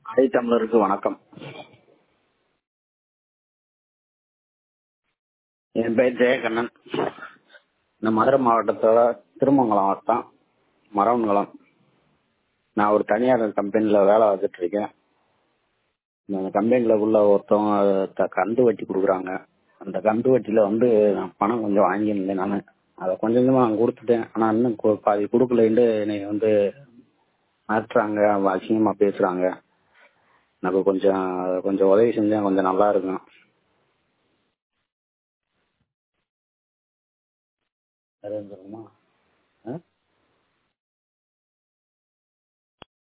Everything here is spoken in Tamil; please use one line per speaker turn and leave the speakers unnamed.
அடை தமிழருக்கு வணக்கம் என் பேர் ஜெயகண்ணன் இந்த மதுரை மாவட்டத்தோட திருமங்கலம் வட்டம் மரவன்குளம் நான் ஒரு தனியார் கம்பெனியில் வேலை பார்த்துட்டு இருக்கேன் இந்த கம்பெனியில் உள்ள ஒருத்தவங்க த- கந்து வட்டி கொடுக்குறாங்க அந்த கந்து வட்டியில் வந்து நான் பணம் கொஞ்சம் வாங்கியிருந்தேன் நான் அதை கொஞ்சம் கொஞ்சமாக நான் கொடுத்துட்டேன் ஆனால் இன்னும் கொ- பாதி கொடுக்கலன்ட்டு என்னை வந்து மிரட்டுறாங்க அசிங்கமாக பேசுகிறாங்க எனக்கு கொஞ்சம் கொஞ்சம் உதவி செஞ்சா கொஞ்சம் நல்லா இருக்கும் வேற எதுவும் சொல்லணுமா